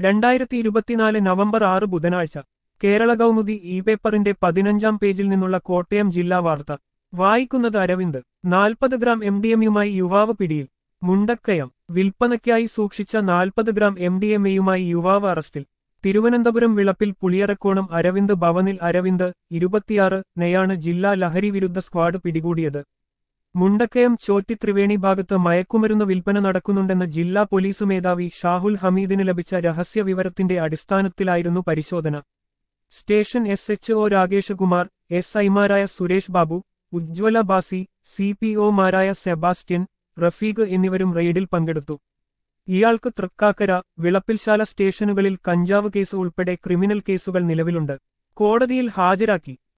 രണ്ടായിരത്തി ഇരുപത്തിനാല് നവംബർ ആറ് ബുധനാഴ്ച കേരള കൗമുദി ഇ പേപ്പറിന്റെ പതിനഞ്ചാം പേജിൽ നിന്നുള്ള കോട്ടയം ജില്ലാ വാർത്ത വായിക്കുന്നത് അരവിന്ദ് നാൽപ്പത് ഗ്രാം എം ഡി എമ്മുമായി യുവാവ് പിടിയിൽ മുണ്ടക്കയം വിൽപ്പനയ്ക്കായി സൂക്ഷിച്ച നാൽപ്പത് ഗ്രാം എം ഡി എം എയുമായി യുവാവ് അറസ്റ്റിൽ തിരുവനന്തപുരം വിളപ്പിൽ പുളിയറക്കോണം അരവിന്ദ് ഭവനിൽ അരവിന്ദ് ഇരുപത്തിയാറ് നെയാണ് ജില്ലാ ലഹരി വിരുദ്ധ സ്ക്വാഡ് പിടികൂടിയത് മുണ്ടക്കയം ചോറ്റി ത്രിവേണി ഭാഗത്ത് മയക്കുമരുന്ന് വിൽപ്പന നടക്കുന്നുണ്ടെന്ന് ജില്ലാ പോലീസ് മേധാവി ഷാഹുൽ ഹമീദിന് ലഭിച്ച രഹസ്യ വിവരത്തിന്റെ അടിസ്ഥാനത്തിലായിരുന്നു പരിശോധന station S H O Rakeshkumar S ഐമാരായ സുരേഷ് ബാബു ഉജ്ജ്വല ബാസി സി പി ഒമാരായ സെബാസ്റ്റ്യൻ റഫീഖ് എന്നിവരും റെയ്ഡിൽ പങ്കെടുത്തു ഇയാൾക്ക് തൃക്കാക്കര വിളപ്പിൽശാല സ്റ്റേഷനുകളിൽ കഞ്ചാവ് കേസ് ഉൾപ്പെടെ ക്രിമിനൽ കേസുകൾ നിലവിലുണ്ട് കോടതിയിൽ ഹാജരാക്കി